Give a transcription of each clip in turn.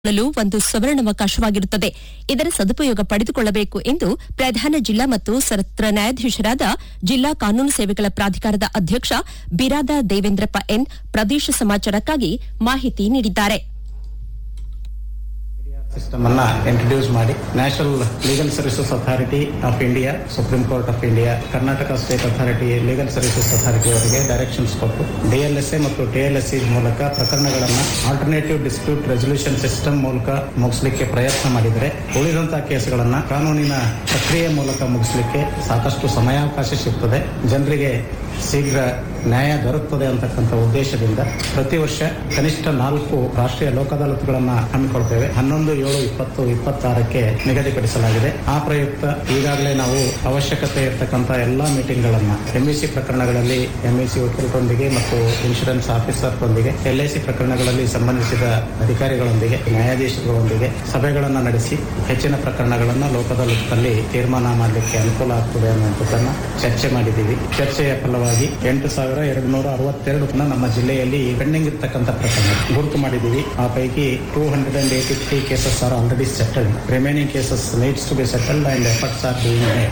ಕೊಳ್ಳಲು ಒಂದು ಸುವರ್ಣಾವಕಾಶವಾಗಿರುತ್ತದೆ ಇದರ ಸದುಪಯೋಗ ಪಡೆದುಕೊಳ್ಳಬೇಕು ಎಂದು ಪ್ರಧಾನ ಜಿಲ್ಲಾ ಮತ್ತು ಸತ್ರ ನ್ಯಾಯಾಧೀಶರಾದ ಜಿಲ್ಲಾ ಕಾನೂನು ಸೇವೆಗಳ ಪ್ರಾಧಿಕಾರದ ಅಧ್ಯಕ್ಷ ಬಿರಾದ ದೇವೇಂದ್ರಪ್ಪ ಎನ್ ಪ್ರದೇಶ ಸಮಾಚಾರಕ್ಕಾಗಿ ಮಾಹಿತಿ ನೀಡಿದ್ದಾರೆ ಸಿಸ್ಟಮ್ ಅನ್ನ ಇಂಟ್ರೊಡ್ಯೂಸ್ ಮಾಡಿ National Legal Services Authority of India Supreme Court of India Karnataka State Authority Legal Services Authority ಅವರಿಗೆ ಡೈರೆಕ್ಷನ್ಸ್ ಕೊಟ್ಟು ಡಿಎಲ್ಎಸ್ಎ ಮತ್ತು ಟಿಎಲ್ಎಸ್ಸಿ ಮೂಲಕ ಪ್ರಕರಣಗಳನ್ನು ಆಲ್ಟರ್ನೇಟಿವ್ ಡಿಸ್ಪ್ಯೂಟ್ ರೆಸಲ್ಯೂಷನ್ ಸಿಸ್ಟಮ್ ಮೂಲಕ ಮುಗಿಸಲಿಕ್ಕೆ ಪ್ರಯತ್ನ ಮಾಡಿದರೆ ಉಳಿದಂತಹ ಕೇಸ್ಗಳನ್ನ ಕಾನೂನಿನ ಪ್ರಕ್ರಿಯೆ ಮೂಲಕ ಮುಗಿಸಲಿಕ್ಕೆ ಸಾಕಷ್ಟು ಸಮಯಾವಕಾಶ ಸಿಗ್ತದೆ ಜನರಿಗೆ ಶೀಘ್ರ ನ್ಯಾಯ ದೊರಕುತ್ತದೆ ಅಂತಕ್ಕಂಥ ಉದ್ದೇಶದಿಂದ ಪ್ರತಿ ವರ್ಷ ಕನಿಷ್ಠ ನಾಲ್ಕು ರಾಷ್ಟ್ರೀಯ ಲೋಕ ಅದಾಲತ್ಗಳನ್ನು ಹಮ್ಮಿಕೊಳ್ತೇವೆ ಹನ್ನೊಂದು ಏಳು ಇಪ್ಪತ್ತು ಇಪ್ಪತ್ತಾರಕ್ಕೆ ನಿಗದಿಪಡಿಸಲಾಗಿದೆ ಆ ಪ್ರಯುಕ್ತ ಈಗಾಗಲೇ ನಾವು ಅವಶ್ಯಕತೆ ಇರತಕ್ಕಂಥ ಎಲ್ಲಾ ಮೀಟಿಂಗ್ಗಳನ್ನ ಎಂಇಸಿ ಪ್ರಕರಣಗಳಲ್ಲಿ ಎಂಇಸಿ ವಕೀಲರೊಂದಿಗೆ ಮತ್ತು ಇನ್ಶೂರೆನ್ಸ್ ಆಫೀಸರ್ರೊಂದಿಗೆ ಎಲ್ಐಸಿ ಪ್ರಕರಣಗಳಲ್ಲಿ ಸಂಬಂಧಿಸಿದ ಅಧಿಕಾರಿಗಳೊಂದಿಗೆ ನ್ಯಾಯಾಧೀಶಗಳೊಂದಿಗೆ ಸಭೆಗಳನ್ನು ನಡೆಸಿ ಹೆಚ್ಚಿನ ಪ್ರಕರಣಗಳನ್ನು ಲೋಕದಲ್ಲಲ್ಲಿ ತೀರ್ಮಾನ ಮಾಡಲಿಕ್ಕೆ ಅನುಕೂಲ ಆಗ್ತದೆ ಅನ್ನುವಂಥದ್ದನ್ನ ಚರ್ಚೆ ಮಾಡಿದ್ದೀವಿ ಚರ್ಚೆಯ ಫಲವಾಗಿ ಎಂಟು ಸಾವಿರ ಎರಡು ನೂರ ಅರವತ್ತೆರಡು ನಮ್ಮ ಜಿಲ್ಲೆಯಲ್ಲಿ ಪೆಂಡಿಂಗ್ ಇರ್ತಕ್ಕಂಥ ಪ್ರಕರಣ ಗುರುತು ಮಾಡಿದ್ದೀವಿ ಆ ಪೈಕಿ two hundred and eighty three cases are already settled remaining cases needs to be settled and efforts are doing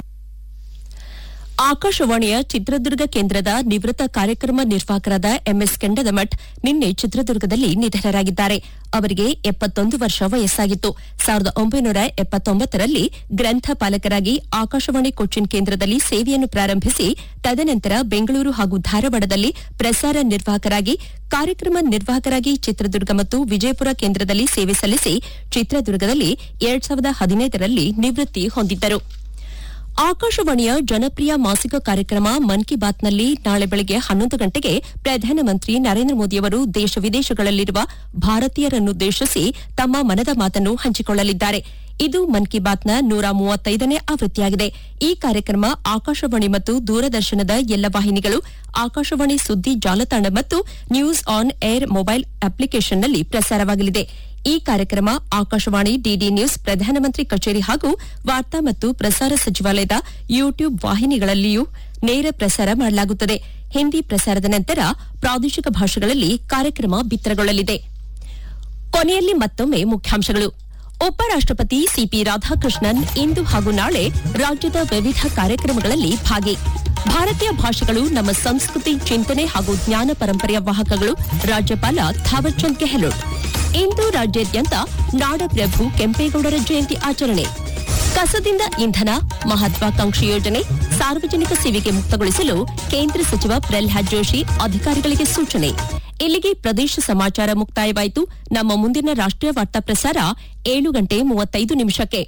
ಆಕಾಶವಾಣಿಯ ಚಿತ್ರದುರ್ಗ ಕೇಂದ್ರದ ನಿವೃತ್ತ ಕಾರ್ಯಕ್ರಮ ನಿರ್ವಾಹಕರಾದ ಎಂಎಸ್ ಕೆಂಡದಮಠ್ ನಿನ್ನೆ ಚಿತ್ರದುರ್ಗದಲ್ಲಿ ನಿಧನರಾಗಿದ್ದಾರೆ ಅವರಿಗೆ ಎಪ್ಪತ್ತೊಂದು ವರ್ಷ ವಯಸ್ಸಾಗಿತ್ತು ಸಾವಿರದ ಒಂಬೈನೂರ ಎಪ್ಪತ್ತೊಂಬತ್ತರಲ್ಲಿ ಗ್ರಂಥಪಾಲಕರಾಗಿ ಆಕಾಶವಾಣಿ ಕೊಚ್ಚಿನ್ ಕೇಂದ್ರದಲ್ಲಿ ಸೇವೆಯನ್ನು ಪ್ರಾರಂಭಿಸಿ ತದನಂತರ ಬೆಂಗಳೂರು ಹಾಗೂ ಧಾರವಾಡದಲ್ಲಿ ಪ್ರಸಾರ ನಿರ್ವಾಹಕರಾಗಿ ಕಾರ್ಯಕ್ರಮ ನಿರ್ವಾಹಕರಾಗಿ ಚಿತ್ರದುರ್ಗ ಮತ್ತು ವಿಜಯಪುರ ಕೇಂದ್ರದಲ್ಲಿ ಸೇವೆ ಸಲ್ಲಿಸಿ ಚಿತ್ರದುರ್ಗದಲ್ಲಿ ಎರಡ್ ಸಾವಿರದ ಹದಿನೈದರಲ್ಲಿ ನಿವೃತ್ತಿ ಹೊಂದಿದ್ದರು ಆಕಾಶವಾಣಿಯ ಜನಪ್ರಿಯ ಮಾಸಿಕ ಕಾರ್ಯಕ್ರಮ ಮನ್ ಕಿ ಬಾತ್ನಲ್ಲಿ ನಾಳೆ ಬೆಳಗ್ಗೆ ಹನ್ನೊಂದು ಗಂಟೆಗೆ ಪ್ರಧಾನಮಂತ್ರಿ ನರೇಂದ್ರ ಮೋದಿಯವರು ದೇಶ ವಿದೇಶಗಳಲ್ಲಿರುವ ಭಾರತೀಯರನ್ನುದ್ದೇಶಿಸಿ ತಮ್ಮ ಮನದ ಮಾತನ್ನು ಹಂಚಿಕೊಳ್ಳಲಿದ್ದಾರೆ ಇದು ಮನ್ ಕಿ ಬಾತ್ನ ನೂರ ಮೂವತ್ತೈದನೇ ಆವೃತ್ತಿಯಾಗಿದೆ ಈ ಕಾರ್ಯಕ್ರಮ ಆಕಾಶವಾಣಿ ಮತ್ತು ದೂರದರ್ಶನದ ಎಲ್ಲ ವಾಹಿನಿಗಳು ಆಕಾಶವಾಣಿ ಸುದ್ದಿ ಜಾಲತಾಣ ಮತ್ತು ನ್ಯೂಸ್ ಆನ್ ಏರ್ ಮೊಬೈಲ್ ಅಪ್ಲಿಕೇಶನ್ನಲ್ಲಿ ಪ್ರಸಾರವಾಗಲಿದೆ ಈ ಕಾರ್ಯಕ್ರಮ ಆಕಾಶವಾಣಿ ಡಿಡಿ ನ್ಯೂಸ್ ಪ್ರಧಾನಮಂತ್ರಿ ಕಚೇರಿ ಹಾಗೂ ವಾರ್ತಾ ಮತ್ತು ಪ್ರಸಾರ ಸಚಿವಾಲಯದ ಯೂಟ್ಯೂಬ್ ವಾಹಿನಿಗಳಲ್ಲಿಯೂ ನೇರ ಪ್ರಸಾರ ಮಾಡಲಾಗುತ್ತದೆ ಹಿಂದಿ ಪ್ರಸಾರದ ನಂತರ ಪ್ರಾದೇಶಿಕ ಭಾಷೆಗಳಲ್ಲಿ ಕಾರ್ಯಕ್ರಮ ಬಿತ್ತರಗೊಳ್ಳಲಿದೆ ಕೊನೆಯಲ್ಲಿ ಮತ್ತೊಮ್ಮೆ ಮುಖ್ಯಾಂಶಗಳು ಉಪರಾಷ್ಟಪತಿ ಸಿಪಿ ರಾಧಾಕೃಷ್ಣನ್ ಇಂದು ಹಾಗೂ ನಾಳೆ ರಾಜ್ಯದ ವಿವಿಧ ಕಾರ್ಯಕ್ರಮಗಳಲ್ಲಿ ಭಾಗಿ ಭಾರತೀಯ ಭಾಷೆಗಳು ನಮ್ಮ ಸಂಸ್ಕೃತಿ ಚಿಂತನೆ ಹಾಗೂ ಜ್ಞಾನ ಪರಂಪರೆಯ ವಾಹಕಗಳು ರಾಜ್ಯಪಾಲ ಥಾವರ್ಚಂದ್ ಗೆಹ್ಲೋಟ್ ಇಂದು ರಾಜ್ಯಾದ್ಯಂತ ನಾಡಪ್ರಭು ಕೆಂಪೇಗೌಡರ ಜಯಂತಿ ಆಚರಣೆ ಕಸದಿಂದ ಇಂಧನ ಮಹತ್ವಾಕಾಂಕ್ಷಿ ಯೋಜನೆ ಸಾರ್ವಜನಿಕ ಸೇವೆಗೆ ಮುಕ್ತಗೊಳಿಸಲು ಕೇಂದ್ರ ಸಚಿವ ಪ್ರಲ್ಹಾದ್ ಜೋಶಿ ಅಧಿಕಾರಿಗಳಿಗೆ ಸೂಚನೆ ಇಲ್ಲಿಗೆ ಪ್ರದೇಶ ಸಮಾಚಾರ ಮುಕ್ತಾಯವಾಯಿತು ನಮ್ಮ ಮುಂದಿನ ರಾಷ್ಟ್ರೀಯ ವಾರ್ತಾ ಪ್ರಸಾರ ಏಳು ಗಂಟೆ ಮೂವತ್ತೈದು ನಿಮಿಷಕ್ಕೆ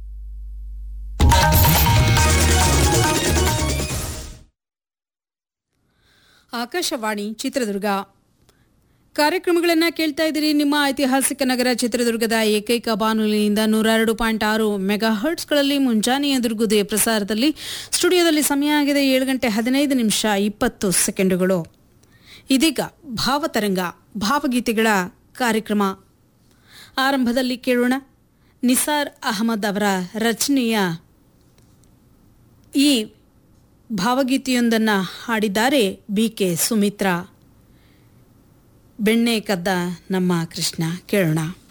ಆಕಾಶವಾಣಿ ಚಿತ್ರದುರ್ಗ ಕಾರ್ಯಕ್ರಮಗಳನ್ನು ಕೇಳ್ತಾ ಇದ್ದೀರಿ ನಿಮ್ಮ ಐತಿಹಾಸಿಕ ನಗರ ಚಿತ್ರದುರ್ಗದ ಏಕೈಕ ಬಾನುಲಿಯಿಂದ ನೂರ ಎರಡು ಪಾಯಿಂಟ್ ಆರು ಮೆಗಾ ಹರ್ಟ್ಸ್ಗಳಲ್ಲಿ ಮುಂಜಾನೆಯ ದುರ್ಗುದಯ ಪ್ರಸಾರದಲ್ಲಿ ಸ್ಟುಡಿಯೋದಲ್ಲಿ ಸಮಯ ಆಗಿದೆ ಏಳು ಗಂಟೆ ಹದಿನೈದು ನಿಮಿಷ ಇಪ್ಪತ್ತು ಸೆಕೆಂಡುಗಳು ಇದೀಗ ಭಾವತರಂಗ ಭಾವಗೀತೆಗಳ ಕಾರ್ಯಕ್ರಮ ಆರಂಭದಲ್ಲಿ ಕೇಳೋಣ ನಿಸಾರ್ ಅಹಮದ್ ಅವರ ರಚನೆಯ ಈ ಭಾವಗೀತೆಯೊಂದನ್ನು ಹಾಡಿದ್ದಾರೆ ಬಿ ಕೆ ಸುಮಿತ್ರಾ ಬೆಣ್ಣೆ ಕದ್ದ ನಮ್ಮ ಕೃಷ್ಣ ಕೇಳೋಣ